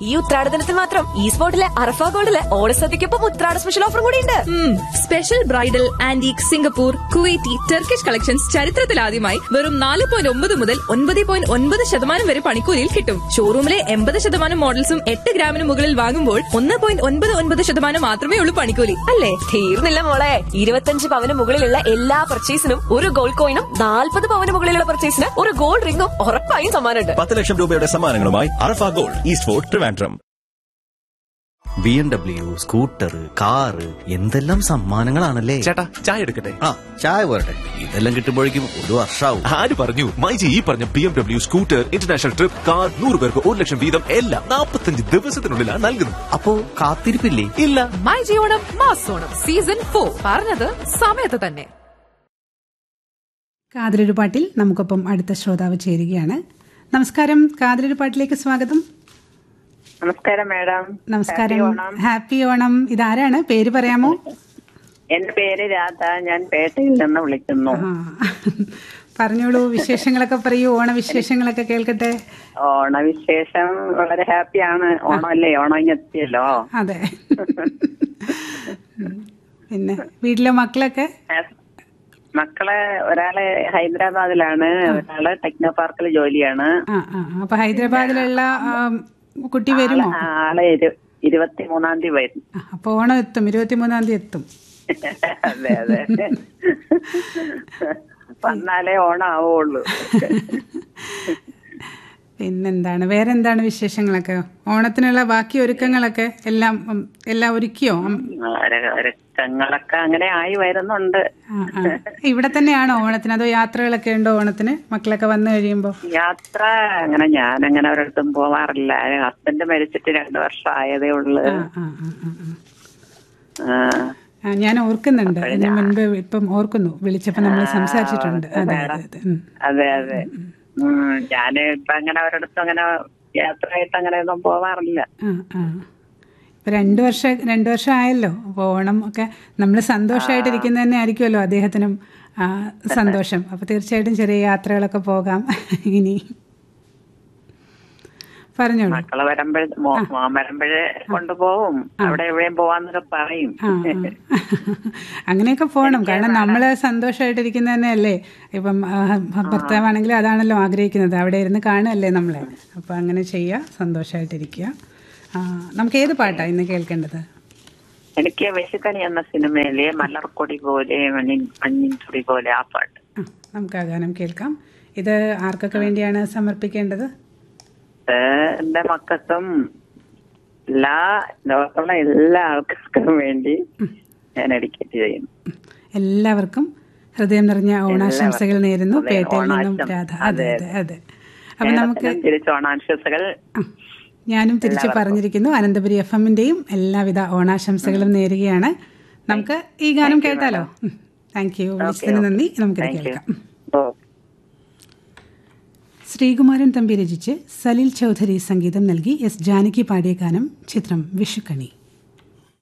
ഈ ഉത്രാടദിനത്തിൽ മാത്രം ഈ സ്പോട്ടിലെ അറഫ ഗോൾഡിലെ ഓണസദ്യക്കൊപ്പം ഉത്രാട സ്പെഷ്യൽ ഓഫർ കൂടിയുണ്ട് special bridal antique Singapore Kuwaiti Turkish collections ചരിത്രത്തിലാദ്യമായി വെറും നാല് പോയിന്റ് ഒമ്പത് മുതൽ ഒൻപത് പോയിന്റ് ഒൻപത് ശതമാനം വരെ പണിക്കൂലിയിൽ കിട്ടും ഷോറൂമിലെ എൺപത് ശതമാനം മോഡൽസും എട്ട് ഗ്രാമിന് മുകളിൽ വാങ്ങുമ്പോൾ ഒന്ന് പോയിന്റ് ഒൻപത് ഒൻപത് ശതമാനം മാത്രമേ ഉള്ളൂ പണിക്കൂലി അല്ലേ തീർന്നില്ല മോളെ ഇരുപത്തഞ്ച് പവന് മുകളിലുള്ള എല്ലാ പർച്ചേസിനും ഒരു ഗോൾഡ് കോയിനും നാൽപ്പത് പവന് മുകളിലുള്ള പർച്ചേസിന് ഒരു ഗോൾഡ് റിംഗും ഉറപ്പായും സമ്മാനമുണ്ട് പത്ത് ലക്ഷം രൂപയുടെ സമ്മാനങ്ങളുമായി Arafa Gold East Fort Trivandrum B M W scooter car എന്തെല്ലാം സമ്മാനങ്ങളാണല്ലേ ചേട്ടാ ചായ എടുക്കട്ടെ ആ ചായ പോരട്ടെ ഇതെല്ലാം കിട്ടുമ്പോഴേക്കും ഒരു വർഷാവും ആര് പറഞ്ഞു മൈജി ഈ പറഞ്ഞ B M W scooter international trip car നൂറ് പേർക്ക് ഒരു ലക്ഷം വീതം എല്ലാം നാൽപ്പത്തഞ്ച് ദിവസത്തിനുള്ളിലാണ് നൽകുന്നത് അപ്പോ കാത്തിരിപ്പില്ലേ ഇല്ല മൈ ജിയോണം മാസോണം സീസൺ ഫോർ പറഞ്ഞത് സമയത്ത് തന്നെ കാതിലൊരു പാട്ടിൽ നമുക്കൊപ്പം അടുത്ത ശ്രോതാവ് ചേരുകയാണ് നമസ്കാരം കാതിലൊരു പാട്ടിലേക്ക് സ്വാഗതം നമസ്കാരം മാഡം നമസ്കാരം ഹാപ്പി ഓണം. ഹാപ്പി ഓണം ഇതാരാണ് പേര് പറയാമോ എന്റെ പേര് രാധ ഞാൻ പേട്ടയിൽ നിന്ന് വിളിക്കുന്നു ആ പറഞ്ഞോളൂ വിശേഷങ്ങളൊക്കെ പറയൂ ഓണവിശേഷങ്ങളൊക്കെ കേൾക്കട്ടെ ഓണവിശേഷം വളരെ ഹാപ്പിയാണ് ഓണമല്ലേ ഓണം ഇങ്ങ് എത്തിയല്ലോ അതെ ഉം. പിന്നെ വീട്ടിലെ മക്കളൊക്കെ മക്കളെ ഒരാള് ഹൈദരാബാദിലാണ് ഒരാള് ടെക്നോ പാർക്കിൽ ജോലിയാണ് ആ ആ അപ്പൊ ഹൈദരാബാദിലുള്ള ആ, കുട്ടി വരുമോ ആള് ഇരു- ഇരുപത്തിമൂന്നാം തീയതി വരും ആ, അപ്പൊ ഓണം എത്തും ഇരുപത്തിമൂന്നാം തീയതി എത്തും അതെ അതെ വന്നാലേ ഓണം ആവുള്ളൂ പിന്നെന്താണ് വേറെ എന്താണ് വിശേഷങ്ങളൊക്കെ ഓണത്തിനുള്ള ബാക്കി ഒരുക്കങ്ങളൊക്കെ എല്ലാം ഉം, എല്ലാം ഒരുക്കിയോ ഉം, ഒരുക്കങ്ങളൊക്കെ അങ്ങനെ ആയി വരുന്നുണ്ട് ആ, ആ. ഇവിടെ തന്നെയാണോ ഓണത്തിന് അതോ യാത്രകളൊക്കെ ഉണ്ടോ ഓണത്തിന് മക്കളൊക്കെ വന്നു കഴിയുമ്പോ യാത്ര അങ്ങനെ ഞാൻ അങ്ങനെ ഒരിടത്തും പോവാറില്ല ഹസ്ബൻഡ് മരിച്ചിട്ട് രണ്ടു വർഷം ആയതേ ഉള്ളു ആ, ആ, ആ, ആ, ആ. ആ, ആ, ഞാൻ ഓർക്കുന്നുണ്ട് ഇതിന് മുൻപ് ഇപ്പം ഓർക്കുന്നു വിളിച്ചപ്പോ നമ്മൾ സംസാരിച്ചിട്ടുണ്ട് അതെ അതെ അതെ ഉം. അതെ അതെ ഉം, ഞാന് ഇപ്പൊ അങ്ങനെ ഒരിടത്തും അങ്ങനെ യാത്രയായിട്ട് അങ്ങനെ ഒന്നും പോവാറില്ല ആ ആ ഇപ്പൊ രണ്ടു വർഷം രണ്ടു വർഷം ആയല്ലോ അപ്പോൾ ഓണം ഒക്കെ നമ്മൾ സന്തോഷമായിട്ടിരിക്കുന്ന തന്നെ ആയിരിക്കുമല്ലോ അദ്ദേഹത്തിനും ആ, സന്തോഷം അപ്പൊ തീർച്ചയായിട്ടും ചെറിയ യാത്രകളൊക്കെ പോകാം ഇനി പറഞ്ഞോളൂ മക്കള് വരുമ്പോഴേ മോൻ വരുമ്പോഴേ കൊണ്ടുപോവും അവിടെ എവിടെയും പോവാന്നൊക്കെ പറയും ആ, ആ. അങ്ങനെയൊക്കെ പോകണം കാരണം നമ്മൾ സന്തോഷമായിട്ടിരിക്കുന്ന തന്നെയല്ലേ ഇപ്പം ആ, ഭർത്താവാണെങ്കിലും അതാണല്ലോ ആഗ്രഹിക്കുന്നത് അവിടെ ഇരുന്ന് കാണുകയല്ലേ നമ്മളെ അപ്പം അങ്ങനെ ചെയ്യുക സന്തോഷമായിട്ടിരിക്കുക ആ, നമുക്ക് ഏത് പാട്ടാണ് ഇന്ന് കേൾക്കേണ്ടത് എനിക്ക് വിശുക്കണി എന്ന സിനിമയിലെ മലർക്കൊടി പോലെ മഞ്ഞിൻ മഞ്ഞിൻ തുടി പോലെ ആ പാട്ട് ആ നമുക്ക് ആ ഗാനം കേൾക്കാം ഇത് ആർക്കൊക്കെ വേണ്ടിയാണ് സമർപ്പിക്കേണ്ടത് ഇത് എന്റെ മക്കൾക്കും എല്ലാ ലോകത്തുള്ള എല്ലാ ആൾക്കാർക്കും വേണ്ടി ഞാൻ ഡെഡിക്കേറ്റ് ചെയ്യുന്നു എല്ലാവർക്കും ഹൃദയം നിറഞ്ഞ ഓണാശംസകൾ നേരുന്നു അതെ, പേട്ടയിൽ നിന്നും ഓണാശം- രാധ അതെ അതെ അതെ അപ്പൊ നമുക്ക് മേഡത്തിനും തിരിച്ച് ഓണാശംസകൾ ആ, ഞാനും തിരിച്ചു പറഞ്ഞിരിക്കുന്നു അനന്തപുരി എഫ് എമ്മിന്റെയും എല്ലാവിധ ഓണാശംസകളും നേരുകയാണ് നമുക്ക് ഈ ഗാനം കേട്ടാലോ താങ്ക് യു വിളിച്ചതിന് നന്ദി നമുക്കിത് താങ്ക് യു കേൾക്കാം ഓ ശ്രീകുമാരൻ തമ്പി രചിച്ച് സലിൽ ചൗധരി സംഗീതം നൽകി എസ് ജാനകി പാടിയ ഗാനം ചിത്രം വിഷുക്കണി